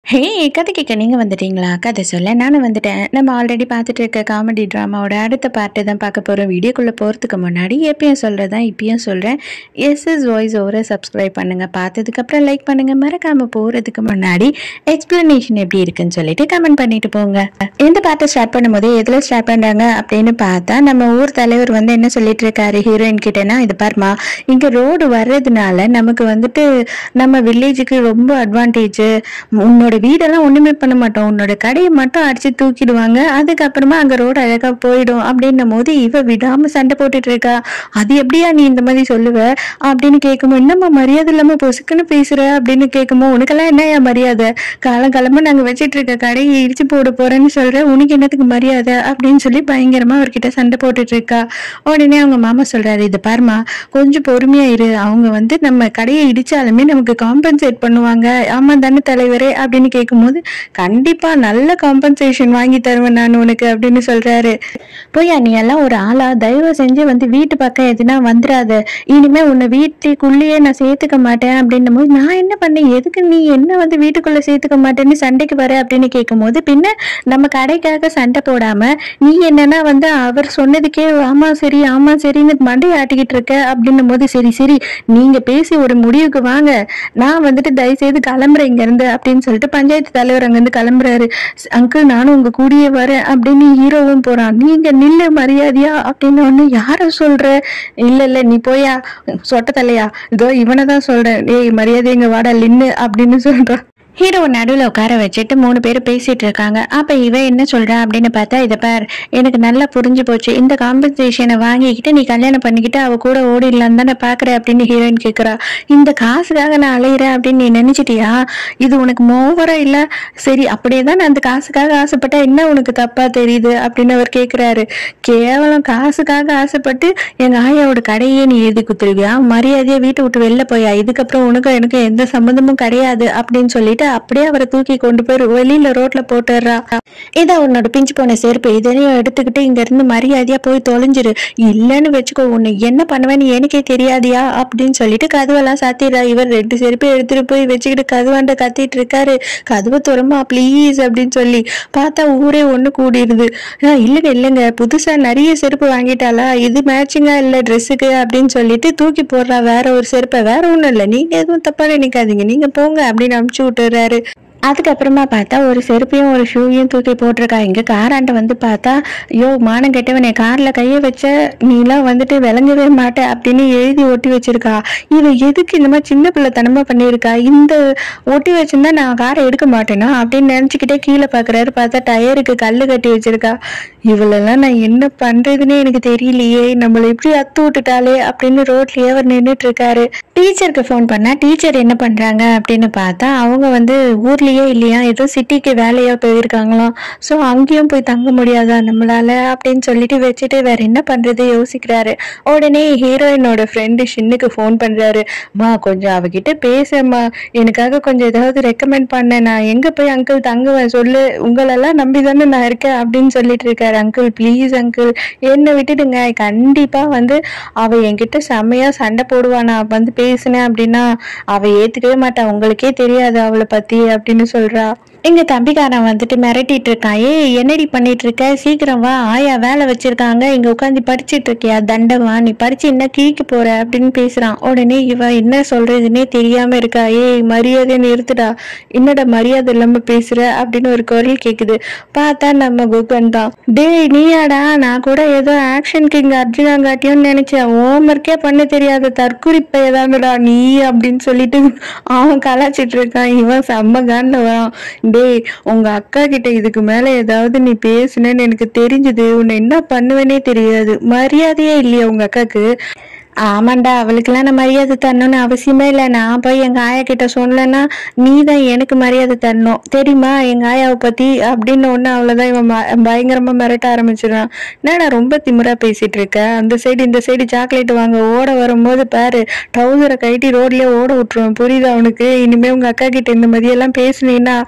ஹே கதை கேட்க நீங்கள் வந்துட்டீங்களா கதை சொல்ல நானும் வந்துட்டேன் நம்ம ஆல்ரெடி பார்த்துட்டு இருக்க காமெடி ட்ராமாவோட அடுத்த பார்ட்டு தான் பார்க்க போகிறோம் வீடியோக்குள்ளே போகிறதுக்கு முன்னாடி எப்பயும் சொல்கிறது தான் இப்பயும் சொல்கிறேன் எஸ்எஸ் வாய்ஸ் ஓவரை சப்ஸ்கிரைப் பண்ணுங்கள் பார்த்ததுக்கப்புறம் லைக் பண்ணுங்கள் மறக்காமல் போகிறதுக்கு முன்னாடி எக்ஸ்ப்ளனேஷன் எப்படி இருக்குன்னு சொல்லிட்டு கமெண்ட் பண்ணிட்டு போங்க இந்த பார்ட்டை ஸ்டார்ட் பண்ணும்போது எதில் ஸ்டார்ட் பண்ணுறாங்க அப்படின்னு பார்த்தா நம்ம ஊர் தலைவர் வந்து என்ன சொல்லிட்டு இருக்காரு ஹீரோயின் கிட்டனா இது பாருமா இங்கே ரோடு வர்றதுனால நமக்கு வந்துட்டு நம்ம வில்லேஜுக்கு ரொம்ப அட்வான்டேஜ் உன்னோட வீடெல்லாம் ஒண்ணுமே பண்ண மாட்டோம் உன்னோட கடையை மட்டும் அடிச்சு தூக்கிடுவாங்க அதுக்கப்புறமா அங்க ரோடு அழகா போயிடும் அப்படின்னும் போது இவ விடாம சண்டை போட்டுட்டு இருக்கா அது எப்படியா நீ இந்த மாதிரி சொல்லுவ அப்படின்னு கேட்கும்போது என்னம்மா மரியாதை இல்லாம பொசுக்குன்னு பேசுற அப்படின்னு கேட்கும்போது உனக்கெல்லாம் என்ன என் மரியாதை காலங்காலமா நாங்க வச்சிட்டு இருக்க கடையை இடிச்சு போட போறேன்னு சொல்ற உனக்கு என்னத்துக்கு மரியாதை அப்படின்னு சொல்லி பயங்கரமா அவர்கிட்ட சண்டை போட்டுட்டு இருக்கா உடனே அவங்க மாமா சொல்றாரு இது பாருமா கொஞ்சம் பொறுமையா இரு அவங்க வந்து நம்ம கடையை இடிச்சாலுமே நமக்கு காம்பன்சேட் பண்ணுவாங்க ஆமா தானே தலைவரே அப்படின்னு கேட்கும்போது கண்டிப்பா நல்ல காம்பன்சேஷன் வாங்கி தருவேன் நான் உனக்கு அப்படின்னு சொல்றாரு போய் நீ எல்லாம் ஒரு ஆளா தயவு செஞ்சு வந்து வீட்டு பக்கம் எதுனா வந்துடாத இனிமே உன்னை வீட்டுக்குள்ளேயே நான் சேர்த்துக்க மாட்டேன் அப்படின்னும் போது நான் என்ன பண்ணேன் எதுக்கு நீ என்ன வந்து வீட்டுக்குள்ள சேர்த்துக்க மாட்டேன்னு சண்டைக்கு வர அப்படின்னு கேட்கும்போது பின்ன நம்ம கடைக்காக சண்டை போடாம நீ என்னன்னா வந்து அவர் சொன்னதுக்கே ஆமா சரி ஆமா சரின்னு மண்டை ஆட்டிக்கிட்டு இருக்க அப்படின்னும் போது சரி சரி நீங்க பேசி ஒரு முடிவுக்கு வாங்க நான் வந்துட்டு தயவு செய்து கிளம்புறேன் இங்க இருந்து அப்படின்னு சொல்லிட்டு பஞ்சாயத்து தலைவர் அங்க இருந்து கிளம்புறாரு அங்கிள் நானும் உங்க கூடயே வரேன் அப்படின்னு ஹீரோவும் போறான் நீங்க நில்லு மரியாதையா அப்படின்னு ஒண்ணு யார சொல்ற இல்ல இல்ல நீ போயா சொட்ட தலையா இதோ இவனை தான் சொல்றேன் ஏய் மரியாதை இங்க வாடா நின்னு அப்படின்னு சொல்றான் ஹீரோ நடுவில் உட்கார வச்சுட்டு மூணு பேர் பேசிட்டு இருக்காங்க அப்ப இவ என்ன சொல்றா அப்படின்னு பார்த்தா இதை பார் எனக்கு நல்லா புரிஞ்சு போச்சு இந்த காம்பன்சேஷனை வாங்கிக்கிட்டு நீ கல்யாணம் பண்ணிக்கிட்டு அவ கூட ஓடிடலாம் தானே பாக்குற அப்படின்னு ஹீரோயின் கேக்குறா இந்த காசுக்காக நான் அலையிறேன் அப்படின்னு நீ நினைச்சிட்டியா இது உனக்கு மோவரா இல்ல சரி அப்படியே தான் நான் அந்த காசுக்காக ஆசைப்பட்டா என்ன உனக்கு தப்பா தெரியுது அப்படின்னு அவர் கேக்குறாரு கேவலம் காசுக்காக ஆசைப்பட்டு எங்க ஆயாவோட கடையே நீ எழுதி குத்துருவியா மரியாதையா வீட்டை விட்டு வெளில போயா இதுக்கப்புறம் உனக்கு எனக்கு எந்த சம்மந்தமும் கிடையாது அப்படின்னு சொல்லிட்டு அப்படியே அவரை தூக்கி கொண்டு போய் வெளியில ரோட்ல போட்டுடுறா இதை உன்னோட பிஞ்சு போன செருப்பு இதையும் எடுத்துக்கிட்டு இங்க இருந்து மரியாதையா போய் தொலைஞ்சிரு இல்லைன்னு வச்சுக்கோ உன்னை என்ன பண்ணுவேன்னு எனக்கே தெரியாதியா அப்படின்னு சொல்லிட்டு கதவெல்லாம் சாத்திடுறா இவர் ரெண்டு செருப்பு எடுத்துட்டு போய் வச்சுக்கிட்டு கதவாண்ட கத்திட்டு இருக்காரு கதவை துறமா ப்ளீஸ் அப்படின்னு சொல்லி பார்த்தா ஊரே ஒண்ணு கூடிடுது "ஆ, இல்லைங்க இல்லைங்க புதுசா நிறைய செருப்பு வாங்கிட்டாளா இது மேட்சிங்கா இல்ல ட்ரெஸ்ஸுக்கு அப்படின்னு சொல்லிட்டு தூக்கி போடுறா வேற ஒரு செருப்பை வேற ஒண்ணும் இல்லை நீங்க எதுவும் தப்பா நினைக்காதீங்க நீங்க போங்க அப்படின்னு அமுச்சு விட்டுறாரு அதுக்கப்புறமா பார்த்தா ஒரு செருப்பையும் ஒரு ஷூவையும் தூக்கி போட்டிருக்கா இங்க காராண்ட வந்து பார்த்தா ஐயோ மானம் கெட்டவனே கார்ல கையை வச்ச நீலாம் வந்துட்டு விளங்கவே மாட்ட அப்படின்னு எழுதி ஒட்டி வச்சிருக்கா இவ எதுக்கு இந்த மாதிரி சின்ன பிள்ளைத்தனமா பண்ணியிருக்கா இந்த ஒட்டி வச்சிருந்தா நான் காரை எடுக்க மாட்டேனா அப்படின்னு நினைச்சுக்கிட்டே கீழே பாக்குறாரு பார்த்தா டயருக்கு கல்லு கட்டி வச்சிருக்கா இவளெல்லாம் நான் என்ன பண்றதுன்னே எனக்கு தெரியலையே நம்மள இப்படி அத்து விட்டுட்டாலே அப்படின்னு ரோட்லயே அவர் நின்றுட்டு இருக்காரு டீச்சருக்கு ஃபோன் பண்ணா டீச்சர் என்ன பண்றாங்க அப்படின்னு பார்த்தா அவங்க வந்து ஊர்லயே இல்லையா ஏதோ சிட்டிக்கு வேலையா போயிருக்காங்களாம் ஸோ அங்கேயும் போய் தங்க முடியாதா நம்மளால அப்படின்னு சொல்லிட்டு வச்சுட்டு வேற என்ன பண்றது யோசிக்கிறாரு உடனே ஹீரோயினோட ஃப்ரெண்டு ஷின்னுக்கு ஃபோன் பண்றாரு அம்மா கொஞ்சம் அவகிட்ட பேசம்மா எனக்காக கொஞ்சம் ஏதாவது ரெக்கமெண்ட் பண்ண நான் எங்க போய் அங்கிள் தங்குவேன் சொல்லு உங்களெல்லாம் நம்பி தானே நான் இருக்கேன் அப்படின்னு சொல்லிட்டு இருக்காரு அங்கிள் ப்ளீஸ் அங்கிள் என்னை விட்டுடுங்க கண்டிப்பா வந்து அவ என்கிட்ட செம்மையா சண்டை போடுவா நான் வந்து பேசினேன் அப்படின்னா அவ ஏத்துக்கவே மாட்டா உங்களுக்கே தெரியாது அவளை பத்தி அப்படின்னு சொல்றா எங்க தம்பிக்காரன் வந்துட்டு மிரட்டிட்டு இருக்கான் ஏய் என்னடி பண்ணிட்டு இருக்க சீக்கிரம் வா ஆயா வேலை வச்சிருக்காங்க இங்க உட்காந்து படிச்சிட்டு இருக்கியா தண்டவா நீ படிச்சு என்ன கீக்கு போற அப்படின்னு பேசுறான் உடனே இவ என்ன சொல்றதுன்னே தெரியாம இருக்கா ஏய் மரியாதை நிறுத்துடா என்னடா மரியாதை இல்லாம பேசுற அப்படின்னு ஒரு குரல் கேக்குது பார்த்தா நம்ம குகன் தான் டேய் நீயாடா நான் கூட ஏதோ ஆக்ஷன் கிங் அர்ஜுனா காட்டியும் நினைச்சேன் ஹோம்ஒர்க்கே பண்ண தெரியாத தற்குறிப்ப ஏதாங்கடா நீ அப்படின்னு சொல்லிட்டு அவன் கலாச்சிட்டு இருக்கான் இவன் செம்ம கான்ல வரான் டேய் உங்க அக்கா கிட்ட இதுக்கு மேல ஏதாவது நீ பேசுனேன்னு எனக்கு தெரிஞ்சது உன்னை என்ன பண்ணுவேனே தெரியாது மரியாதையே இல்லையா உங்க அக்காக்கு ஆமாண்டா அவளுக்கெல்லாம் நான் மரியாதை தரணும்னு அவசியமே இல்லை நான் போய் எங்க ஆயா கிட்ட சொன்னேன்னா நீ தான் எனக்கு மரியாதை தரணும் தெரியுமா எங்க ஆயாவை பத்தி அப்படின்னு ஒண்ணு அவ்வளவுதான் இவன் ம- பயங்கரமா மிரட்ட ஆரம்பிச்சிடுறான் என்னடா ரொம்ப திமிரா பேசிட்டு இருக்க அந்த சைடு இந்த சைடு சாக்லேட் வாங்க ஓட வரும்போது பாரு டவுசரை கட்டி ரோட்லயே ஓட விட்டுருவேன் புரியுதா அவனுக்கு இனிமே உங்க அக்கா கிட்ட இந்த மாதிரியெல்லாம் பேசுனீங்கன்னா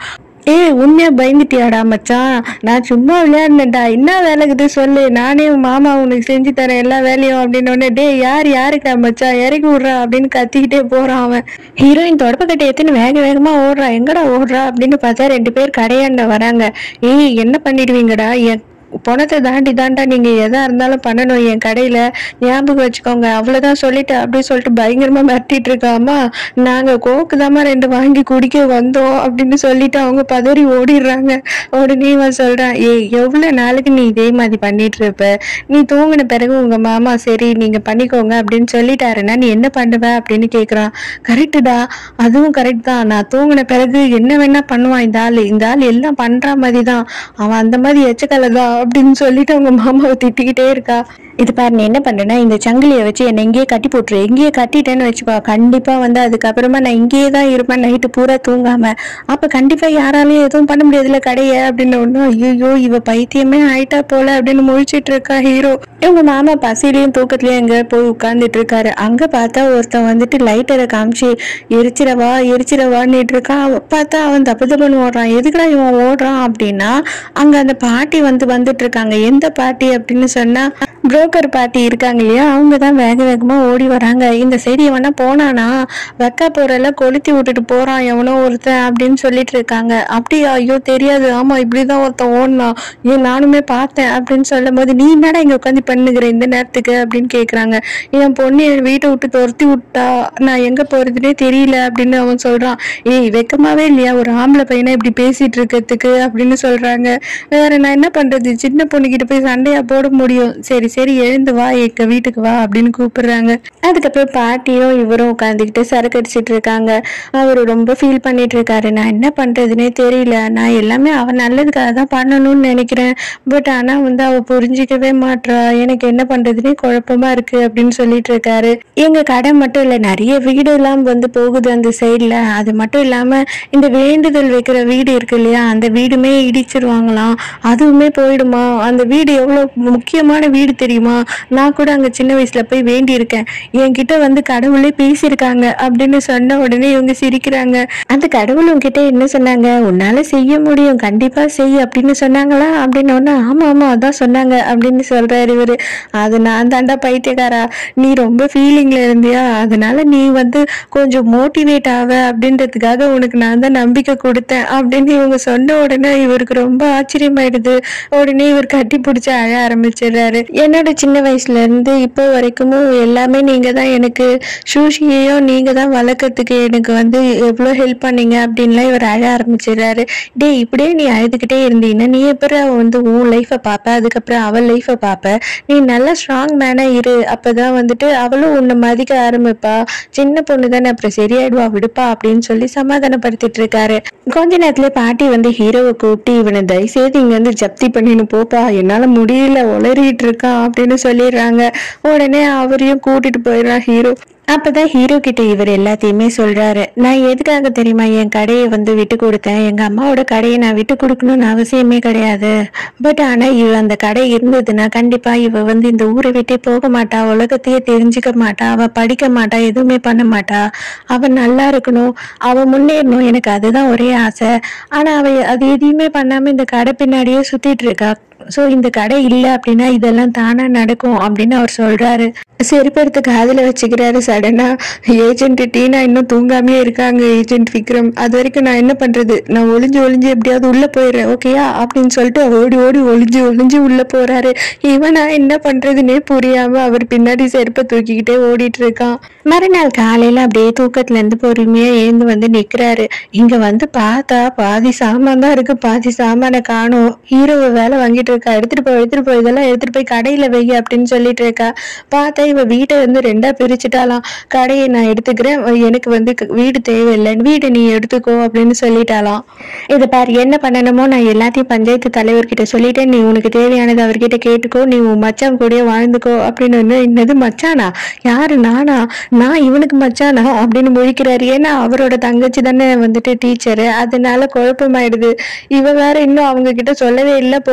ஏய் உண்மையா பயந்துட்டியாடா மச்சான் நான் சும்மா விளையாடினேன்டா என்ன வேலைக்குது சொல்லு நானே உன் மாமா உனக்கு செஞ்சு தரேன் எல்லா வேலையும் அப்படின்னு உடனே டேய் யார் யாருக்கா மச்சான் இறக்கி விட்றா அப்படின்னு கத்திக்கிட்டே போறான் அவன் ஹீரோயின் தொடப்ப கட்டை எடுத்துன்னு வேக வேகமா ஓடுறா எங்கடா ஓடுறா அப்படின்னு பார்த்தா ரெண்டு பேர் கடையாண்ட வராங்க ஏய் என்ன பண்ணிடுவீங்கடா என் பணத்தை தாண்டி தாண்டா நீங்க எதா இருந்தாலும் பண்ணணும் என் கடையில ஞாபகம் வச்சுக்கோங்க அவ்வளவுதான் சொல்லிட்டு அப்படியே சொல்லிட்டு பயங்கரமா மிரட்டிட்டு இருக்காமா நாங்க கோக்கு தாமா ரெண்டு வாங்கி குடிக்க வந்தோம் அப்படின்னு சொல்லிட்டு அவங்க பதறி ஓடிடுறாங்க உடனே இவன் சொல்றான் ஏய் எவ்வளவு நாளைக்கு நீ இதே மாதிரி பண்ணிட்டு இருப்ப நீ தூங்கின பிறகு உங்க மாமா சரி நீங்க பண்ணிக்கோங்க அப்படின்னு சொல்லிட்டாருன்னா நீ என்ன பண்ணுவ அப்படின்னு கேக்குறான் கரெக்டுடா அதுவும் கரெக்ட் தான் நான் தூங்கின பிறகு என்ன வேணா பண்ணுவான் இந்த ஆளு இந்த ஆள் எல்லாம் பண்ற மாதிரி தான் அவன் அந்த மாதிரி எச்சக்கலை தான் அப்படின்னு சொல்லிட்டு அவங்க மாமாவை திட்டிக்கிட்டே இருக்கா இது பாரு நீ என்ன பண்றேன்னா இந்த சங்கிலியை வச்சு என்னை இங்கேயே கட்டி போட்டுரு இங்கேயே கட்டிட்டேன்னு வச்சுக்கோ கண்டிப்பா வந்து அதுக்கப்புறமா நான் இங்கேயே தான் இருப்பேன் நைட்டு பூரா தூங்காம அப்ப கண்டிப்பா யாராலையும் எதுவும் பண்ண முடியாதுல கடைய அப்படின்னு ஒண்ணு ஐயோ இவ பைத்தியமே ஆயிட்டா போல அப்படின்னு முழிச்சிட்டு இருக்கா ஹீரோ இவங்க மாமா பசிலையும் தூக்கத்துலயும் எங்க போய் உட்கார்ந்துட்டு இருக்காரு அங்க பார்த்தா ஒருத்தன் வந்துட்டு லைட்டரை காமிச்சு எரிச்சிடவா எரிச்சிடவான்னுட்டு இருக்கான் அவ பார்த்தா அவன் தப்பு தப்புன்னு ஓடுறான் எதுக்குடா இவன் ஓடுறான் அப்படின்னா அங்க அந்த பாட்டி வந்து வந்துட்டு இருக்காங்க எந்த பாட்டி அப்படின்னு சொன்னா புரோக்கர் பாட்டி இருக்காங்க இல்லையா அவங்க தான் வேக வேகமா ஓடி வராங்க இந்த சைடு எவனா போனானா வெக்கா போறல கொளுத்தி விட்டுட்டு போறான் எவனோ ஒருத்தன் அப்படின்னு சொல்லிட்டு இருக்காங்க அப்படியா ஐயோ தெரியாது ஆமா இப்படிதான் ஒருத்தன் ஓடினான் ஏன் நானுமே பார்த்தேன் அப்படின்னு சொல்லும் போது நீ என்னடா இங்க உட்காந்து பண்ணுகிற இந்த நேரத்துக்கு அப்படின்னு கேக்குறாங்க என் பொண்ணு என் வீட்டை விட்டு துரத்தி விட்டா நான் எங்க போறதுனே தெரியல அப்படின்னு அவன் சொல்றான் ஏய் வெக்கமாவே இல்லையா ஒரு ஆம்பளை பையனை இப்படி பேசிட்டு இருக்கிறதுக்கு அப்படின்னு சொல்றாங்க வேற நான் என்ன பண்றது சின்ன பொண்ணுகிட்ட போய் சண்டையா போட முடியும் சரி சரி எழுந்து வா எங்க வீட்டுக்கு வா அப்படின்னு கூப்பிடுறாங்க அதுக்கப்புறம் பாட்டியும் இவரும் உட்காந்துக்கிட்டு சரக்கு அடிச்சிட்டு இருக்காங்க அவர் ரொம்ப ஃபீல் பண்ணிட்டு இருக்காரு நான் என்ன பண்றதுனே தெரியல நான் எல்லாமே அவன் நல்லதுக்காக தான் பண்ணணும்னு நினைக்கிறேன் பட் ஆனா வந்து அவ புரிஞ்சிக்கவே மாட்றா எனக்கு என்ன பண்றதுனே குழப்பமா இருக்கு அப்படின்னு சொல்லிட்டு இருக்காரு எங்க கடை மட்டும் இல்ல நிறைய வீடு எல்லாம் வந்து போகுது அந்த சைட்ல அது மட்டும் இல்லாம இந்த வேண்டுதல் வைக்கிற வீடு இருக்கு இல்லையா அந்த வீடுமே இடிச்சிருவாங்களாம் அதுவுமே போயிடுமா அந்த வீடு எவ்வளவு முக்கியமான வீடு தெரியுமா நான் கூட அங்க சின்ன வயசுல போய் வேண்டி இருக்கேன் என்கிட்ட வந்து கடவுளே பேசியிருக்காங்க அப்படின்னு சொன்ன உடனே இவங்க சிரிக்கிறாங்க அந்த கடவுள் உங்ககிட்ட என்ன சொன்னாங்க உன்னால செய்ய முடியும் கண்டிப்பா செய் அப்படின்னு சொன்னாங்களா அப்படின்னு ஒண்ணு ஆமா ஆமா அதான் சொன்னாங்க அப்படின்னு சொல்றாரு இவரு அது நான் தாண்டா பைத்தியக்காரா நீ ரொம்ப ஃபீலிங்ல இருந்தியா அதனால நீ வந்து கொஞ்சம் மோட்டிவேட் ஆவ அப்படின்றதுக்காக உனக்கு நான் தான் நம்பிக்கை கொடுத்தேன் அப்படின்னு இவங்க சொன்ன உடனே இவருக்கு ரொம்ப ஆச்சரியமாயிடுது உடனே இவர் கட்டி பிடிச்சி அழ ஆரம்பிச்சிடுறாரு என்னோட சின்ன வயசுல இருந்து இப்போ வரைக்கும் எல்லாமே நீங்க தான் எனக்கு சூஷியையும் நீங்க தான் வளர்க்கறதுக்கு எனக்கு வந்து எவ்வளோ ஹெல்ப் பண்ணீங்க அப்படின்லாம் இவர் அழ ஆரம்பிச்சிடுறாரு டேய் இப்படியே நீ அழுதுகிட்டே இருந்தீங்கன்னா நீ எப்பறம் வந்து உன் லைஃப்பை பார்ப்ப அதுக்கப்புறம் அவள் லைஃப்பை பார்ப்ப நீ நல்லா ஸ்ட்ராங் மேனா இரு அப்பதான் வந்துட்டு அவளும் உன்னை மதிக்க ஆரம்பிப்பா சின்ன பொண்ணு தானே அப்புறம் சரியாயிடுவா விடுப்பா அப்படின்னு சொல்லி சமாதானப்படுத்திட்டு இருக்காரு கொஞ்ச நேரத்துல பாட்டி வந்து ஹீரோவை கூப்பிட்டு இவனை தயவுசெய்து இங்க இருந்து ஜப்தி பண்ணின்னு போப்பா என்னால முடியல உளறிட்டு இருக்கான் அப்படின்னு சொல்லிடுறாங்க உடனே அவரையும் கூட்டிட்டு போயிடுறான் ஹீரோ அப்பதான் ஹீரோ கிட்ட இவர் எல்லாத்தையுமே சொல்றாரு நான் எதுக்காக தெரியுமா என் கடையை வந்து விட்டு கொடுத்தேன் எங்க அம்மாவோட கடையை நான் விட்டு கொடுக்கணும்னு அவசியமே கிடையாது பட் ஆனா இவ அந்த கடை இருந்ததுன்னா கண்டிப்பா இவ வந்து இந்த ஊரை விட்டே போக மாட்டா உலகத்தையே தெரிஞ்சுக்க மாட்டா அவ படிக்க மாட்டா எதுவுமே பண்ண மாட்டா அவ நல்லா இருக்கணும் அவ முன்னேறணும் எனக்கு அதுதான் ஒரே ஆசை ஆனா அவ அது எதையுமே பண்ணாம இந்த கடை பின்னாடியே சுத்திட்டு இருக்கா ஸோ இந்த கடை இல்லை அப்படின்னா இதெல்லாம் தானா நடக்கும் அப்படின்னு அவர் சொல்றாரு செருப்படுத்து காதுல வச்சுக்கிறாரு சடனா ஏஜென்ட் டீனா இன்னும் தூங்காமே இருக்காங்க ஏஜென்ட் விக்ரம் அது வரைக்கும் நான் என்ன பண்றது நான் ஒளிஞ்சு ஒளிஞ்சு எப்படியாவது உள்ள போயிடுறேன் ஓகேயா அப்படின்னு சொல்லிட்டு ஓடி ஓடி ஒளிஞ்சு ஒளிஞ்சு உள்ள போறாரு இவன் நான் என்ன பண்றதுன்னே புரியாம அவர் பின்னாடி செருப்பை தூக்கிக்கிட்டே ஓடிட்டு இருக்கான் மறுநாள் காலையில அப்படியே தூக்கத்துல இருந்து பொறுமையா எழுந்து வந்து நிக்கிறாரு இங்க வந்து பார்த்தா பாதி சாமான் தான் இருக்கு பாதி சாமானை காணும் ஹீரோவை வேலை வாங்கிட்டு இருக்கா எடுத்துட்டு போய் எடுத்துட்டு போய் இதெல்லாம் எடுத்துட்டு போய் கடையில வை அப்படின்னு சொல்லிட்டு இருக்கா பார்த்தா இவ வீட்டை வந்து ரெண்டா பிரிச்சுட்டாலாம் கடையை நான் எடுத்துக்கிறேன் எனக்கு வந்து க- வீடு தேவையில்லை வீடு நீ எடுத்துக்கோ அப்படின்னு சொல்லிட்டாலாம் இதை பாரு என்ன பண்ணணுமோ நான் எல்லாத்தையும் பஞ்சாயத்து தலைவர்கிட்ட சொல்லிட்டேன் நீ உனக்கு தேவையானது அவர்கிட்ட கேட்டுக்கோ நீ உன் மச்சான் கூடயே வாழ்ந்துக்கோ அப்படின்னு ஒண்ணு, என்னது மச்சானா யாரு நானா நான் இவனுக்கு மச்சானா அப்படின்னு முழிக்கிறாரு ஏன்னா அவரோட தங்கச்சி தானே வந்துட்டு டீச்சரு அதனால குழப்பமாயிடுது இவ வேற இன்னும் அவங்க கிட்ட சொல்லவே இல்லை போல இவர்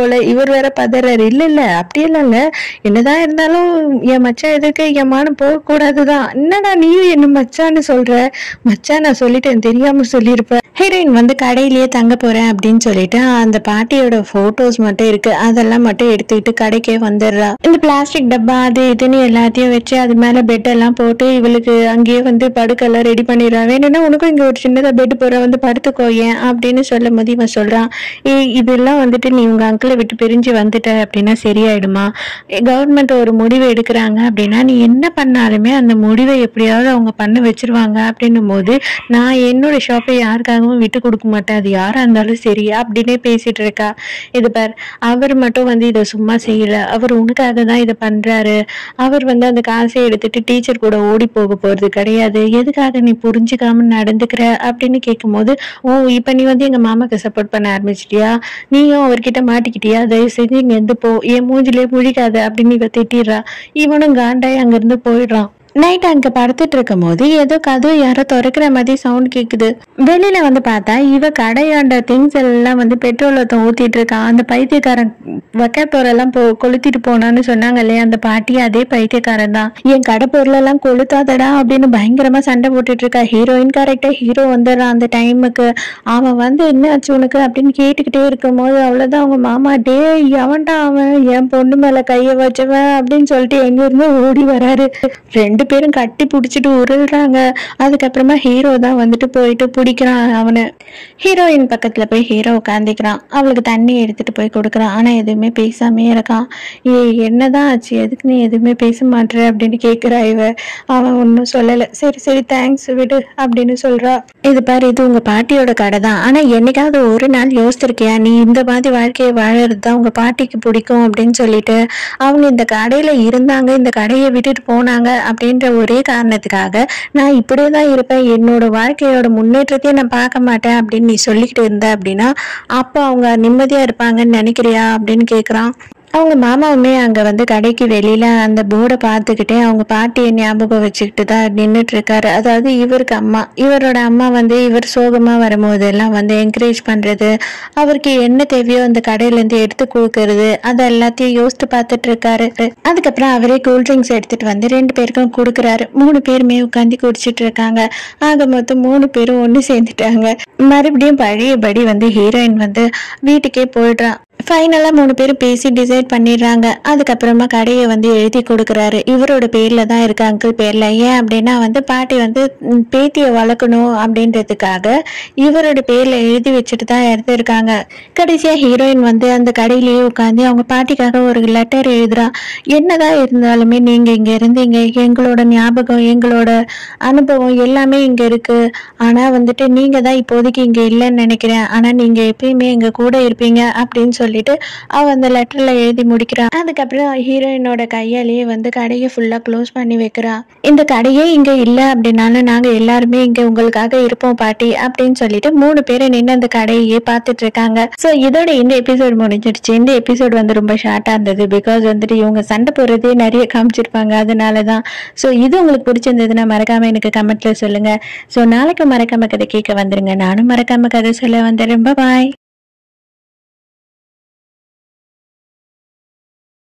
அவர் வேற பதறாரு இல்ல இல்ல அப்படியெல்லாம் இல்ல என்னதான் இருந்தாலும் என் மச்சான் எதுக்கு என் மானம் போக கூடாதுதான் என்னடா நீயும் என்ன மச்சான்னு சொல்ற மச்சான் நான் சொல்லிட்டேன் தெரியாம சொல்லியிருப்பேன் ஹீரோயின் வந்து கடையிலேயே தங்க போறேன் அப்படின்னு சொல்லிட்டு அந்த பாட்டியோட போட்டோஸ் மட்டும் இருக்கு அதெல்லாம் மட்டும் எடுத்துக்கிட்டு கடைக்கே வந்துடுறா இந்த பிளாஸ்டிக் டப்பா அது இதுன்னு எல்லாத்தையும் வச்சு அது மேல பெட் எல்லாம் போட்டு இவளுக்கு அங்கேயே வந்து படுக்கெல்லாம் ரெடி பண்ணிடுறா வேணும்னா உனக்கும் இங்க ஒரு சின்னதா பெட் போற வந்து படுத்துக்கோ ஏன் அப்படின்னு சொல்லும் போது இவன் சொல்றான் ஏய் இதெல்லாம் வந்துட்டு நீ உங்க அங்கிளை விட்டு பிரிஞ்சு வந்துட்ட அப்படின்னா சரியாயிடுமா கவர்மெண்ட் ஒரு முடிவு எடுக்கிறாங்க அப்படின்னா நீ என்ன பண்ணாலுமே அந்த முடிவை எப்படியாவது அவங்க பண்ண வச்சிருவாங்க அப்படின்னும் போது நான் என்னோட ஷாப்பை யாருக்காகவும் விட்டு கொடுக்க மாட்டேன் அது யாரா இருந்தாலும் சரி அப்படின்னே பேசிட்டு இருக்கா இது பார் அவர் மட்டும் வந்து இதை சும்மா செய்யல அவர் உனக்காக தான் இதை பண்றாரு அவர் வந்து அந்த காசை எடுத்துட்டு டீச்சர் கூட ஓடி போக போறது கிடையாது எதுக்காக நீ புரிஞ்சுக்காம நடந்துக்கிற அப்படின்னு கேட்கும்போது ஓ இப்ப நீ வந்து எங்க மாமாக்கு சப்போர்ட் பண்ண ஆரம்பிச்சிட்டியா நீயும் அவர்கிட்ட மாட்டிக்கிட்டியா தயவு செஞ்சு இங்க இருந்து போ என் மூஞ்சிலே முழிக்காத அப்படின்னு இவ திட்டிடுறா இவனும் காண்டாய் அங்கிருந்து போயிடுறான் நைட் அங்க படுத்துட்டு இருக்கும் போது ஏதோ கதவு யாரோ திறக்கிற மாதிரி சவுண்ட் கேக்குது வெளியில வந்து பார்த்தா இவ கடையாண்ட திங்ஸ் எல்லாம் வந்து பெட்ரோல் ஊத்திட்டு இருக்கான் அந்த பைத்தியக்காரன் வக்காத்தோரெல்லாம் போ கொளுத்திட்டு போனான்னு சொன்னாங்க இல்லையா அந்த பாட்டி அதே பைத்தியக்காரன் தான் என் கடை பொருளெல்லாம் கொளுத்தாதடா அப்படின்னு பயங்கரமா சண்டை போட்டுட்டு இருக்கா ஹீரோயின் கரெக்டா ஹீரோ வந்துடுறான் அந்த டைமுக்கு அவன் வந்து என்ன ஆச்சு உனக்கு அப்படின்னு கேட்டுக்கிட்டே இருக்கும்போது அவ்வளவுதான் அவங்க மாமா டே எவன்டா அவன் என் பொண்ணு மேல கைய வச்சவன் அப்படின்னு சொல்லிட்டு எங்க இருந்து ஓடி வராரு ரெண்டு பேரும் கட்டி பிடிச்சிட்டு உருள்றாங்க அதுக்கப்புறமா ஹீரோ தான் வந்துட்டு போயிட்டு பிடிக்கிறான் அவனை ஹீரோயின் பக்கத்துல போய் ஹீரோ உட்காந்துக்கிறான் அவளுக்கு தண்ணி எடுத்துட்டு போய் கொடுக்குறான் ஆனா எதுவுமே பேசாமே இருக்கான் ஏ என்னதான் ஆச்சு எதுக்கு நீ எதுவுமே பேச மாட்ற அப்படின்னு கேக்குறா இவ அவன் ஒன்றும் சொல்லல சரி சரி தேங்க்ஸ் விடு அப்படின்னு சொல்றா இது பாரு இது உங்க பாட்டியோட கடை தான் ஆனா என்னைக்காவது ஒரு நாள் யோசிச்சிருக்கியா நீ இந்த மாதிரி வாழ்க்கையை வாழறது தான் உங்க பாட்டிக்கு பிடிக்கும் அப்படின்னு சொல்லிட்டு அவங்க இந்த கடையில இருந்தாங்க இந்த கடையை விட்டுட்டு போனாங்க அப்படின்ற ஒரே காரணத்துக்காக நான் இப்படியே தான் இருப்பேன் என்னோட வாழ்க்கையோட முன்னேற்றத்தையே நான் பார்க்க மாட்டேன் அப்படின்னு நீ சொல்லிக்கிட்டு இருந்த அப்படின்னா அப்போ அவங்க நிம்மதியா இருப்பாங்கன்னு நினைக்கிறியா அப்படின்னு கேக்குறான் அவங்க மாமாவுமே அங்க வந்து கடைக்கு வெளியில அந்த போர்டை பார்த்துக்கிட்டே அவங்க பாட்டியை ஞாபகம் வச்சுக்கிட்டு தான் நின்றுட்டு இருக்காரு அதாவது இவருக்கு அம்மா இவரோட அம்மா வந்து இவர் சோகமா வரும்போதெல்லாம் வந்து என்கரேஜ் பண்றது அவருக்கு என்ன தேவையோ அந்த கடையில இருந்து எடுத்து கொடுக்கறது அது எல்லாத்தையும் யோசித்து பார்த்துட்டு இருக்காரு அதுக்கப்புறம் அவரே கூல் ட்ரிங்க்ஸ் எடுத்துட்டு வந்து ரெண்டு பேருக்கும் கொடுக்குறாரு மூணு பேருமே உட்காந்து குடிச்சிட்டு இருக்காங்க ஆக மொத்தம் மூணு பேரும் ஒன்று சேர்ந்துட்டாங்க மறுபடியும் பழையபடி வந்து ஹீரோயின் வந்து வீட்டுக்கே போயிடுறான் ஃபைனலாக மூணு பேரும் பேசி டிசைட் பண்ணிடுறாங்க அதுக்கப்புறமா கடையை வந்து எழுதி கொடுக்குறாரு இவரோட பேரில் தான் இருக்கு அங்கிள் பேரில் ஏன் அப்படின்னா வந்து பாட்டி வந்து ம், பேத்தியை வளர்க்கணும் அப்படின்றதுக்காக இவரோட பேரில் எழுதி வச்சுட்டு தான் இருந்திருக்காங்க கடைசியாக ஹீரோயின் வந்து அந்த கடையிலேயே உட்காந்து அவங்க பாட்டிக்காக ஒரு லெட்டர் எழுதுறா என்னதான் இருந்தாலுமே நீங்கள் இங்கே இருந்தீங்க எங்களோட ஞாபகம் எங்களோட அனுபவம் எல்லாமே இங்கே இருக்கு ஆனால் வந்துட்டு நீங்கள் தான் இப்போதைக்கு இங்கே இல்லைன்னு நினைக்கிறேன் ஆனால் நீங்கள் எப்பயுமே எங்கள் கூட இருப்பீங்க அப்படின்னு சொல்லிட்டு அவ அந்த லெட்டர்ல எழுதி முடிக்கிறா அதுக்கப்புறம் ஹீரோயினோட கையாலேயே வந்து கடையை ஃபுல்லா க்ளோஸ் பண்ணி வைக்கிறா இந்த கடையே இங்க இல்ல அப்படின்னாலும் நாங்க எல்லாருமே இங்க உங்களுக்காக இருப்போம் பாட்டி அப்படின்னு சொல்லிட்டு மூணு பேரை நின்று அந்த கடையே பார்த்துட்டு இருக்காங்க ஸோ இதோட இந்த எபிசோட் முடிஞ்சிடுச்சு இந்த எபிசோட் வந்து ரொம்ப ஷார்ட்டா இருந்தது பிகாஸ் வந்துட்டு இவங்க சண்டை போடுறதே நிறைய காமிச்சிருப்பாங்க அதனால தான் ஸோ இது உங்களுக்கு பிடிச்சிருந்ததுன்னா மறக்காம எனக்கு கமெண்ட்ல சொல்லுங்க ஸோ நாளைக்கு மறக்காம கதை கேட்க வந்துருங்க நானும் மறக்காம கதை சொல்ல வந்துடுறேன் பாய்